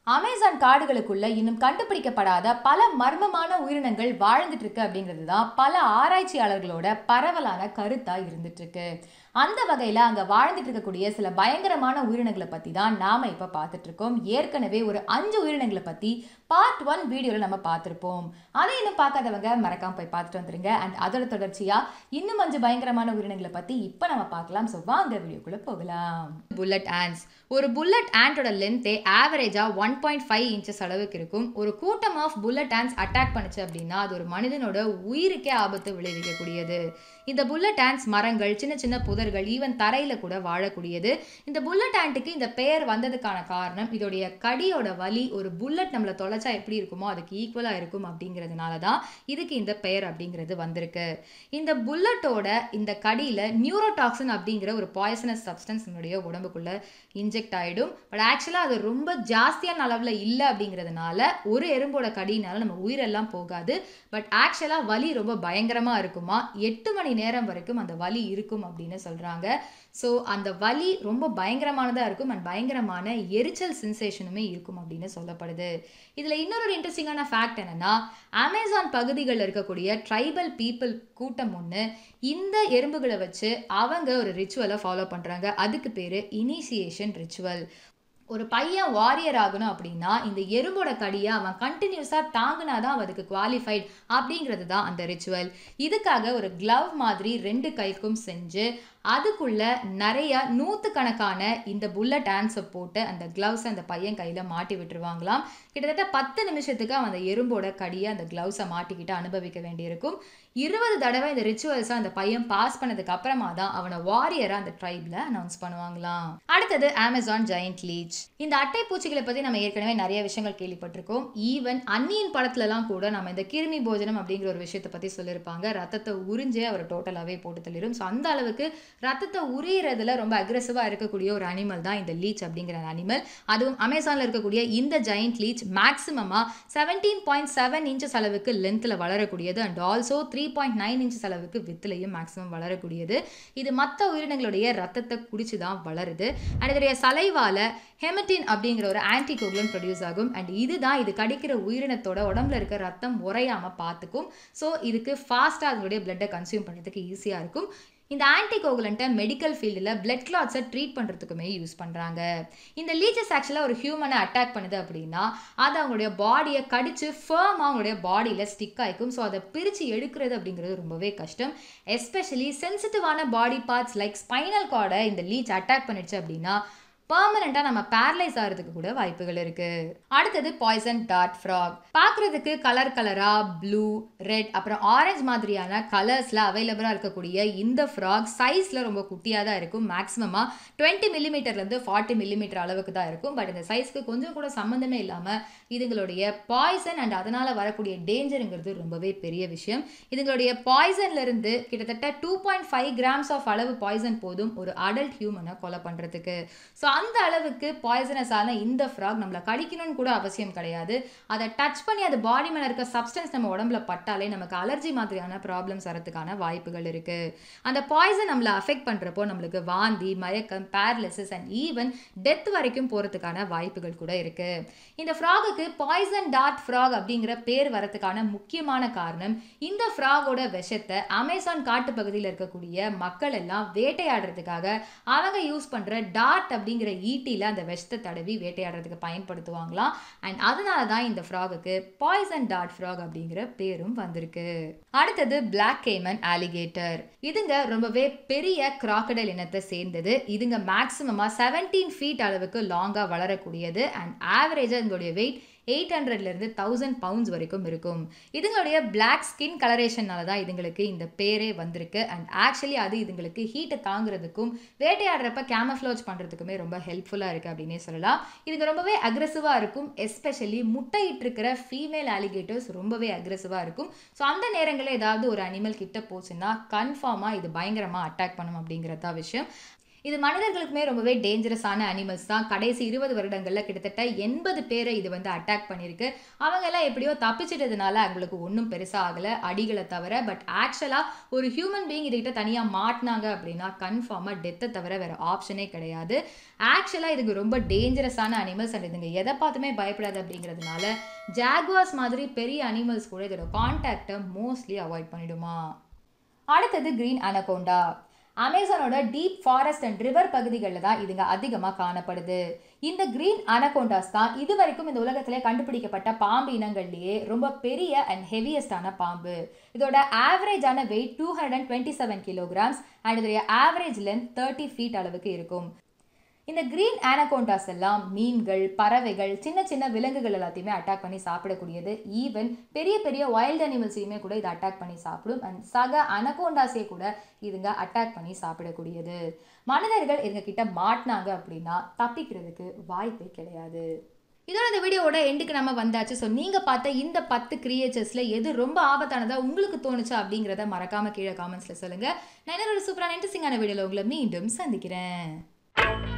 Amazon காடுகளுக்குள்ள இன்னும் கண்டுபிடிக்கப்படாத பல மர்மமான உயிரினங்கள் வாழ்ந்துட்டு இருக்கு அப்படிங்கிறது தான் பல ஆராய்ச்சியாளர்களோட பரவலான கருத்தா இருந்துட்டு இருக்கு அந்த வகையில் அங்கே வாழ்ந்துட்டு இருக்கக்கூடிய சில பயங்கரமான உயிரினங்களை பற்றி தான் நாம் இப்போ பார்த்துட்டு இருக்கோம் ஏற்கனவே ஒரு அஞ்சு உயிரினங்களை பற்றி பார்ட் ஒன் வீடியோவில் நம்ம பார்த்துருப்போம் அதை இன்னும் பார்க்காதவங்க மறக்காம போய் பார்த்துட்டு வந்துருங்க அண்ட் அதோட தொடர்ச்சியாக இன்னும் அஞ்சு பயங்கரமான உயிரினங்களை பற்றி இப்போ நம்ம பார்க்கலாம் ஸோ வாங்க வீடியோக்குள்ளே போகலாம் புல்லட் ஆண்ட்ஸ் ஒரு புல்லட் ஆண்டோட லென்த்தே ஆவரேஜாக ஒன் பாயிண்ட் ஃபைவ் இன்ச்சஸ் அளவுக்கு இருக்கும் ஒரு கூட்டம் ஆஃப் புல்லட் ஆண்ட்ஸ் அட்டாக் பண்ணுச்சு அப்படின்னா அது ஒரு மனிதனோட உயிருக்கே ஆபத்து விளைவிக்கக்கூடியது இந்த புல்லட் ஆண்ட்ஸ் மரங்கள் சின்ன சின்ன புதர்கள் ஈவன் தரையில் கூட வாழக்கூடியது இந்த புல்லட் ஆண்ட்டுக்கு இந்த பெயர் வந்ததுக்கான காரணம் இதோடைய கடியோட வலி ஒரு புல்லட் நம்மளை தொலைச்சா எப்படி இருக்குமோ அதுக்கு ஈக்குவலாக இருக்கும் அப்படிங்கிறதுனால தான் இதுக்கு இந்த பெயர் அப்படிங்கிறது வந்திருக்கு இந்த புல்லட்டோட இந்த கடியில் நியூரோடாக்சின் அப்படிங்கிற ஒரு பாய்சனஸ் சப்ஸ்டன்ஸ் நம்மளுடைய உடம்புக்குள்ள இன்ஜெக்ட் ஆகிடும் பட் ஆக்சுவலாக அது ரொம்ப ஜாஸ்தியான அளவில் இல்லை அப்படிங்கிறதுனால ஒரு எறும்போட கடினால நம்ம உயிரெல்லாம் போகாது பட் ஆக்சுவலாக வலி ரொம்ப பயங்கரமாக இருக்குமா எட்டு மணி நேரம் வரைக்கும் அந்த வலி இருக்கும் அப்படின்னு சொல்கிறாங்க ஸோ அந்த வலி ரொம்ப பயங்கரமானதாக இருக்கும் அண்ட் பயங்கரமான எரிச்சல் சென்சேஷனுமே இருக்கும் அப்படின்னு சொல்லப்படுது இதில் இன்னொரு இன்ட்ரெஸ்டிங்கான ஃபேக்ட் என்னென்னா அமேசான் பகுதிகளில் இருக்கக்கூடிய ட்ரைபல் பீப்புள் கூட்டம் ஒன்று இந்த எறும்புகளை வச்சு அவங்க ஒரு ரிச்சுவலை ஃபாலோ பண்ணுறாங்க அதுக்கு பேர் இனிஷியேஷன் ரிச்சுவல் ஒரு பையன் வாரியர் ஆகணும் அப்படின்னா இந்த எறும்போட கடியை அவன் கண்டினியூஸாக தாங்கினா தான் அதுக்கு குவாலிஃபைட் அப்படிங்கிறது தான் அந்த ரிச்சுவல் இதுக்காக ஒரு க்ளவ் மாதிரி ரெண்டு கைக்கும் செஞ்சு அதுக்குள்ள நிறைய நூற்றுக்கணக்கான இந்த புல்லட் ஆன்ஸை போட்டு அந்த க்ளவுஸை அந்த பையன் கையில் மாட்டி விட்டுருவாங்களாம் கிட்டத்தட்ட பத்து நிமிஷத்துக்கு அவன் அந்த எறும்போட கடியை அந்த க்ளவுஸை மாட்டிக்கிட்டு அனுபவிக்க வேண்டியிருக்கும் இருபது தடவை இந்த ரிச்சுவல்ஸை அந்த பையன் பாஸ் பண்ணதுக்கு அப்புறமா தான் அவனை வாரியராக அந்த ட்ரைபில் அனௌன்ஸ் பண்ணுவாங்களாம் அடுத்தது அமேசான் ஜெயிண்ட் லீச் இந்த அட்டை பூச்சிகளை பற்றி நம்ம ஏற்கனவே நிறைய விஷயங்கள் கேள்விப்பட்டிருக்கோம் ஈவன் அன்னியின் படத்துலலாம் கூட நம்ம இந்த கிருமி போஜனம் அப்படிங்கிற ஒரு விஷயத்தை பற்றி சொல்லியிருப்பாங்க ரத்தத்தை உறிஞ்சே அவர் டோட்டலாகவே போட்டு தள்ளிடும் ஸோ அந்த அளவுக்கு ரத்தத்தை உரியறதுல ரொம்ப அக்ரெசிவாக இருக்கக்கூடிய ஒரு அனிமல் தான் இந்த லீச் அப்படிங்கிற அனிமல் அதுவும் அமேசானில் இருக்கக்கூடிய இந்த ஜெயிண்ட் லீச் மேக்ஸிமமாக செவன்டீன் பாயிண்ட் செவன் இன்ச்சஸ் அளவுக்கு லென்த்தில் வளரக்கூடியது and also three point nine inches அளவுக்கு வித்துலையும் மேக்ஸிமம் வளரக்கூடியது இது மற்ற உயிரினங்களுடைய ரத்தத்தை குடிச்சு தான் வளருது அண்ட் இதோடைய சலைவால ஹெமட்டின் அப்படிங்கிற ஒரு ஆன்டிகோகுலன் ப்ரொடியூஸ் ஆகும் அண்ட் இதுதான் இது கடிக்கிற உயிரினத்தோட உடம்புல இருக்க ரத்தம் உறையாமல் பார்த்துக்கும் ஸோ இதுக்கு ஃபாஸ்ட்டாக அதனுடைய பிளட்டை கன்சியூம் பண்ணுறதுக்கு ஈஸியாக இருக்கும் இந்த ஆன்டிகோகுலண்ட்டை மெடிக்கல் ஃபீல்டில் பிளட் கிளாட்ஸை ட்ரீட் பண்ணுறதுக்குமே யூஸ் பண்ணுறாங்க இந்த லீச்சஸ் ஆக்சுவலாக ஒரு ஹியூமனை அட்டாக் பண்ணுது அப்படின்னா அது அவங்களுடைய பாடியை கடிச்சு ஃபேம் அவங்களுடைய பாடியில் ஸ்டிக் ஆகிக்கும் ஸோ அதை பிரித்து எடுக்கிறது அப்படிங்கிறது ரொம்பவே கஷ்டம் எஸ்பெஷலி சென்சிட்டிவான பாடி பார்ட்ஸ் லைக் ஸ்பைனல் கார்டை இந்த லீச் அட்டாக் பண்ணிடுச்சு அப்படின்னா பர்மனெண்ட்டாக நம்ம பேரலைஸ் ஆகிறதுக்கு கூட வாய்ப்புகள் இருக்கு அடுத்தது பாய்சன் டாட் ஃப்ராக் பார்க்குறதுக்கு கலர் கலராக ப்ளூ ரெட் அப்புறம் ஆரஞ்சு மாதிரியான கலர்ஸில் அவைலபிளாக இருக்கக்கூடிய இந்த ஃப்ராக் சைஸில் ரொம்ப குட்டியாக தான் இருக்கும் மேக்ஸிமமாக டுவெண்ட்டி மில்லிமீட்டர்லேருந்து ஃபார்ட்டி மில்லிமீட்டர் அளவுக்கு தான் இருக்கும் பட் இந்த சைஸ்க்கு கொஞ்சம் கூட சம்மந்தமே இல்லாமல் இதுங்களுடைய பாய்சன் அண்ட் அதனால் வரக்கூடிய டேஞ்சருங்கிறது ரொம்பவே பெரிய விஷயம் இதுங்களுடைய பாய்சன்லேருந்து கிட்டத்தட்ட two point five grams of அளவு பாய்சன் போதும் ஒரு அடல்ட் ஹியூமனை கொலை பண்ணுறதுக்கு ஸோ அந்த அளவுக்கு பாய்சனஸான இந்த ஃப்ராக் நம்மளை கடிக்கணும்னு கூட அவசியம் கிடையாது அதை டச் பண்ணி அது பாடி மேலே இருக்க சப்ஸ்டன்ஸ் நம்ம உடம்புல பட்டாலே நமக்கு அலர்ஜி மாதிரியான ப்ராப்ளம்ஸ் வரதுக்கான வாய்ப்புகள் இருக்குது அந்த பாய்சன் நம்மளை அஃபெக்ட் பண்ணுறப்போ நம்மளுக்கு வாந்தி மயக்கம் பேரலிசிஸ் அண்ட் ஈவன் டெத் வரைக்கும் போகிறதுக்கான வாய்ப்புகள் கூட இருக்குது இந்த ஃப்ராகுக்கு பாய்சன் டாட் ஃப்ராக் அப்படிங்கிற பேர் வரதுக்கான முக்கியமான காரணம் இந்த ஃப்ராகோட விஷத்தை அமேசான் காட்டு பகுதியில் இருக்கக்கூடிய மக்கள் எல்லாம் வேட்டையாடுறதுக்காக அவங்க யூஸ் பண்ணுற டாட் அப்படிங்கிற ஈட்டியில் அந்த விஷத்தை தடவி வேட்டையாடுறதுக்கு பயன்படுத்துவாங்களாம் அண்ட் அதனால தான் இந்த ஃப்ராகுக்கு பாய்சன் டாட் ஃப்ராக் அப்படிங்கிற பேரும் வந்திருக்கு அடுத்தது பிளாக் கேமன் ஆலிகேட்டர் இதுங்க ரொம்பவே பெரிய கிராக்கடைல் இனத்தை சேர்ந்தது இதுங்க மேக்ஸிமமாக செவன்டீன் ஃபீட் அளவுக்கு லாங்காக வளரக்கூடியது அண்ட் ஆவரேஜாக இதனுடைய வெயிட் எயிட் ஹண்ட்ரட்லேருந்து தௌசண்ட் பவுண்ட்ஸ் வரைக்கும் இருக்கும் இதுங்களுடைய பிளாக் ஸ்கின் கலரேஷனால தான் இதுங்களுக்கு இந்த பேரே வந்திருக்கு அண்ட் ஆக்சுவலி அது இதுங்களுக்கு ஹீட்டை தாங்குறதுக்கும் வேட்டையாடுறப்ப கேமஃப்ளோஜ் பண்ணுறதுக்குமே ரொம்ப ஹெல்ப்ஃபுல்லாக இருக்குது அப்படின்னே சொல்லலாம் இதுங்க ரொம்பவே அக்ரெசிவாக இருக்கும் எஸ்பெஷலி முட்டையிட்டிருக்கிற ஃபீமேல் ஆலிகேட்டர்ஸ் ரொம்பவே அக்ரெசிவாக இருக்கும் ஸோ அந்த நேரங்களில் ஏதாவது ஒரு அனிமல் கிட்ட போச்சுன்னா கன்ஃபார்மாக இது பயங்கரமாக அட்டாக் பண்ணும் அப்படிங்கிறது தான் விஷயம் இது மனிதர்களுக்குமே ரொம்பவே டேஞ்சரஸான அனிமல்ஸ் தான் கடைசி இருபது வருடங்களில் கிட்டத்தட்ட எண்பது பேரை இது வந்து அட்டாக் பண்ணியிருக்கு அவங்க எல்லாம் எப்படியோ தப்பிச்சிட்டதுனால அவங்களுக்கு ஒன்றும் பெருசாக ஆகலை அடிகளை தவிர பட் ஆக்சுவலாக ஒரு ஹியூமன் பீயிங் இதுகிட்ட தனியாக மாட்டினாங்க அப்படின்னா கன்ஃபார்மாக டெத்தை தவிர வேறு ஆப்ஷனே கிடையாது ஆக்சுவலாக இதுக்கு ரொம்ப டேஞ்சரஸான அனிமல்ஸ் அண்ட் இதுங்க எதை பார்த்துமே பயப்படாது அப்படிங்கிறதுனால ஜாகுவாஸ் மாதிரி பெரிய அனிமல்ஸ் கூட இதோட கான்டாக்டை மோஸ்ட்லி அவாய்ட் பண்ணிடுமா அடுத்தது கிரீன் அனகோண்டா அமேசானோட டீப் ஃபாரஸ்ட் அண்ட் ரிவர் பகுதிகளில் தான் இதுங்க அதிகமாக காணப்படுது இந்த கிரீன் அனகோண்டாஸ் தான் இது வரைக்கும் இந்த உலகத்திலே கண்டுபிடிக்கப்பட்ட பாம்பு இனங்கள்லேயே ரொம்ப பெரிய அண்ட் ஹெவியஸ்டான பாம்பு இதோட ஆவரேஜான weight two hundred and twenty seven kilograms and இதோடைய ஆவரேஜ் லென்த் தேர்ட்டி ஃபீட் அளவுக்கு இருக்கும் இந்த கிரீன் ஆனகோண்டாஸ் எல்லாம் மீன்கள் பறவைகள் சின்ன சின்ன விலங்குகள் எல்லாத்தையுமே அட்டாக் பண்ணி சாப்பிடக்கூடியது ஈவன் பெரிய பெரிய வைல்ட் அனிமல்ஸையுமே கூட இது அட்டாக் பண்ணி சாப்பிடும் அண்ட் சக அனகோண்டாஸே கூட இதுங்க அட்டாக் பண்ணி சாப்பிடக்கூடியது மனிதர்கள் இதுங்க கிட்ட மாட்டினாங்க அப்படின்னா தப்பிக்கிறதுக்கு வாய்ப்பே கிடையாது இதோட இந்த வீடியோவோட எண்டுக்கு நம்ம வந்தாச்சு ஸோ நீங்கள் பார்த்த இந்த பத்து கிரியேச்சர்ஸில் எது ரொம்ப ஆபத்தானதா உங்களுக்கு தோணுச்சா அப்படிங்கிறத மறக்காம கீழே காமெண்ட்ஸில் சொல்லுங்கள் நான் இன்னொரு சூப்பரான இன்ட்ரெஸ்டிங்கான வீடியோவில் உங்களை மீண்டும் சந்திக்கிறேன்